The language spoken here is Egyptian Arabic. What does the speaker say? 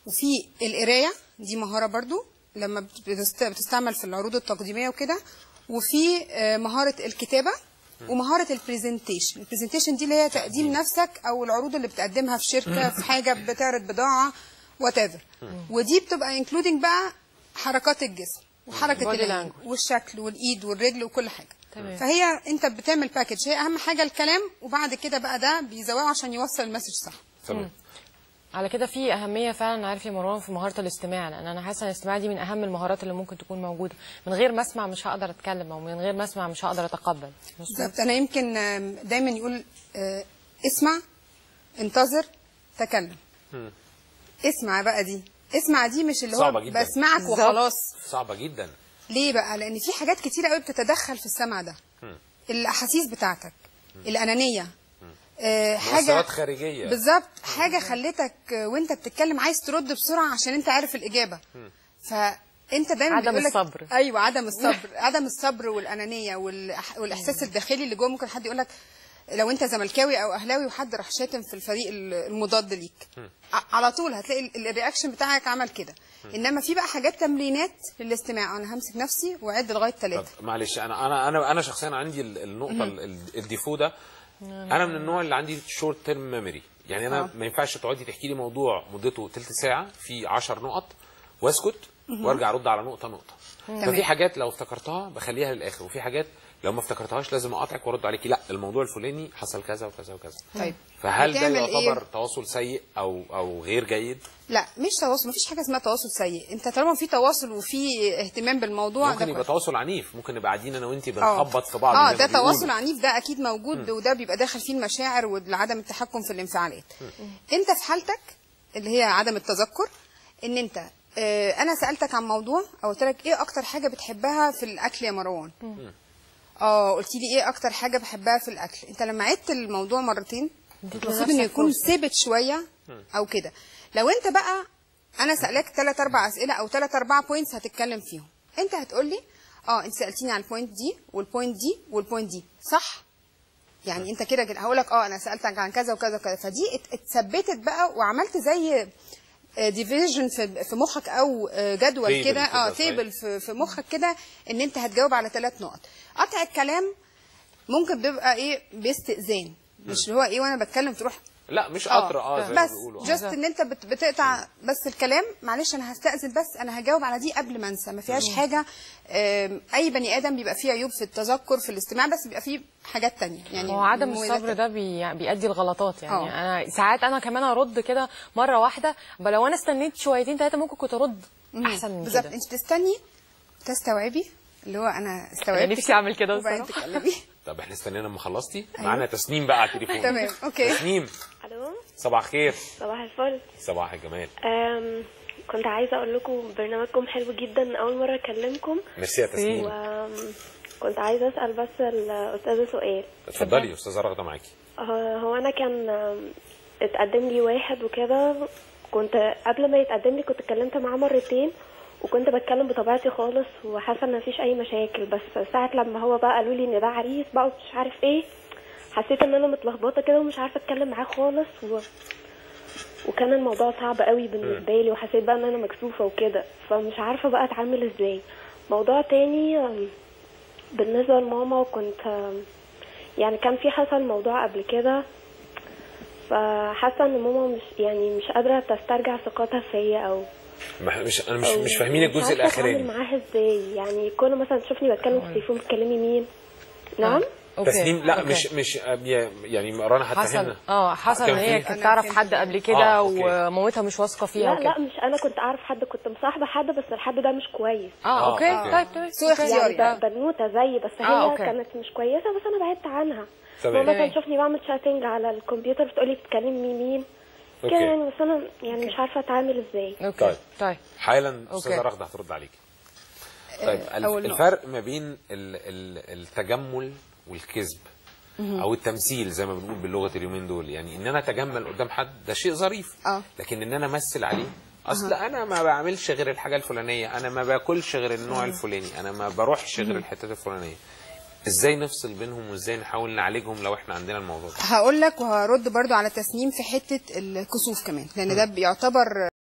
وفي القرايه دي مهاره برضو لما بتست- بتستعمل في العروض التقديميه وكده وفي آه، مهاره الكتابه ومهاره البرزنتيشن البرزنتيشن دي اللي هي تقديم نفسك او العروض اللي بتقدمها في شركه في حاجه بتعرض بضاعه وات ايفر ودي بتبقى انكلودنج بقى حركات الجسم وحركه Body العين language. والشكل والايد والرجل وكل حاجه تمام. فهي انت بتعمل باكج هي اهم حاجه الكلام وبعد كده بقى ده بيزوقه عشان يوصل المسج صح تمام على كده في اهميه فعلا عارف يا مروان في مهاره الاستماع لان انا حاسه ان الاستماع دي من اهم المهارات اللي ممكن تكون موجوده من غير ما اسمع مش هقدر اتكلم او من غير ما اسمع مش هقدر اتقبل مظبوط بالظبط انا يمكن آم، دايما يقول آه، اسمع انتظر تكلم اسمع بقى دي اسمع دي مش اللي هو صعبة جداً. بسمعك بالظبط. وخلاص صعبه جدا ليه بقى لان في حاجات كتيره قوي بتتدخل في السمع ده الاحاسيس بتاعتك الانانيه آه، حاجه مؤثرات خارجيه بالظبط حاجه خلتك آه، وانت بتتكلم عايز ترد بسرعه عشان انت عارف الاجابه فانت دايما عدم بيقولك- الصبر. ايوه عدم الصبر عدم الصبر والانانيه والأح- والاحساس الداخلي اللي جوه ممكن حد يقول لك لو انت زملكاوي او اهلاوي وحد راح شاتم في الفريق ال- المضاد ليك ع- على طول هتلاقي ال- الرياكشن بتاعك عمل كده انما في بقى حاجات تمرينات للاستماع انا همسك نفسي واعد لغايه طب ثلاثه معلش انا انا انا انا شخصيا عندي ال- النقطه ال- ال- الديفو ده انا من النوع اللي عندي شورت تيرم ميموري يعني انا آه. ما ينفعش تقعدي تحكي لي موضوع مدته تلت ساعه في 10 نقط واسكت وارجع ارد على نقطه نقطه تمام. ففي حاجات لو افتكرتها بخليها للاخر وفي حاجات لو ما افتكرتهاش لازم اقاطعك وارد عليكي لا الموضوع الفلاني حصل كذا وكذا وكذا طيب فهل ده بتعمل يعتبر إيه؟ تواصل سيء او او غير جيد لا مش تواصل مفيش حاجه اسمها تواصل سيء انت طالما في تواصل وفي اهتمام بالموضوع ممكن ده يبقى كويس. تواصل عنيف ممكن نبقى قاعدين انا وانت اه بنخبط في بعض اه زي ده ما بيقولوا. تواصل عنيف ده اكيد موجود وده بيبقى داخل فيه المشاعر وعدم التحكم في الانفعالات انت في حالتك اللي هي عدم التذكر ان انت آه انا سالتك عن موضوع او قلت لك ايه اكتر حاجه بتحبها في الاكل يا مروان اه قلت لي ايه اكتر حاجه بحبها في الاكل انت لما عدت الموضوع مرتين اديت المفروض لنفسك انه يكون فرصة. ثابت شويه او كده لو انت بقى انا سالك ثلاث اربع اسئله او ثلاث اربع بوينتس هتتكلم فيهم انت هتقول لي اه انت سالتيني عن البوينت دي والبوينت دي والبوينت دي صح يعني انت كده كده هقول لك اه انا سالتك عن كذا وكذا وكذا فدي ات- اتثبتت بقى وعملت زي ديفيجن في في مخك او آه، جدول Table كده كده، اه صحيح. تيبل في في مخك كده ان انت هتجاوب على ثلاث نقط قطع الكلام ممكن بيبقى ايه باستئذان مش اللي هو ايه وانا بتكلم تروح لا مش قطر اه زي ما بس بيقولوا آه. جاست ان انت بت- بتقطع بس الكلام معلش انا هستأذن بس انا هجاوب على دي قبل ما انسى ما فيهاش حاجه آم، اي بني ادم بيبقى فيه عيوب في التذكر في الاستماع بس بيبقى فيه حاجات تانية يعني هو عدم مميزات الصبر ده بي... بيؤدي لغلطات يعني اه. انا ساعات انا كمان ارد كده مره واحده بل لو انا استنيت شويتين ثلاثه ممكن كنت ارد احسن من بالظبط كده انت تستني تستوعبي اللي هو انا انا استوعبت نفسي اعمل كده وبعدين الصراحه تتكلمي طب احنا استنينا لما خلصتي معانا تسنيم بقى على التليفون تمام اوكي تسنيم الو صباح الخير صباح الفل صباح الجمال أم كنت عايزه اقول لكم برنامجكم حلو جدا اول مره اكلمكم ميرسي يا تسنيم وكنت عايزه اسال بس الاستاذه سؤال اتفضلي يا استاذه رغده معاكي آه، هو انا كان آم، اتقدم لي واحد وكده كنت قبل ما يتقدم لي كنت اتكلمت معاه مرتين وكنت بتكلم بطبيعتي خالص وحاسه ان مفيش اي مشاكل بس ساعه لما هو بقى قالوا لي ان ده عريس بقى ومش عارف ايه حسيت ان انا متلخبطه كده ومش عارفه اتكلم معاه خالص و... وكان الموضوع صعب قوي بالنسبه لي وحسيت بقى ان انا مكسوفه وكده فمش عارفه بقى اتعامل ازاي موضوع تاني آم، بالنسبه لماما كنت آم، يعني كان في حصل موضوع قبل كده فحاسه ان ماما مش يعني مش قادره تسترجع ثقتها فيا او ما- مش انا مش أو مش فاهمين الجزء عارفة الاخراني اتعامل معاها ازاي يعني كل مثلا تشوفني بتكلم في التليفون بتكلمي مين نعم أوكي. تسنيم لا أوكي. مش مش يعني رنا حصل هتفهمنا اه حصل كان ان هي في- كانت أنا تعرف فهمت. حد قبل آه، كده أوكي. ومامتها مش واثقه فيها لا وكده لا مش انا كنت اعرف حد كنت مصاحبه حد بس الحد ده مش كويس اه آه، اوكي أوكي. طيب تمام سوء أوكي. اختيار يعني يعني. ب- بنوته زي بس هي آه، أوكي. كانت مش كويسه بس انا بعدت عنها تمام. ماما مثلا تمام. تشوفني بعمل شاتنج على الكمبيوتر بتقولي بتكلمي مين كده أوكي. يعني بس انا يعني مش عارفه اتعامل ازاي اوكي طيب. طيب حالا استاذه أوكي. رغده هترد عليكي طيب آه، الف- أول نقطة. الفرق ما بين ال- ال- التجمل والكذب او التمثيل زي ما بنقول باللغه اليومين دول يعني ان انا اتجمل قدام حد ده شيء ظريف آه. لكن ان انا امثل عليه اصل انا ما بعملش غير الحاجه الفلانيه انا ما باكلش غير النوع الفلاني انا ما بروحش غير الحتات الفلانيه ازاي نفصل بينهم وازاي نحاول نعالجهم لو احنا عندنا الموضوع ده هقول لك وهرد برضو على تسنيم في حته الكسوف كمان لان ده بيعتبر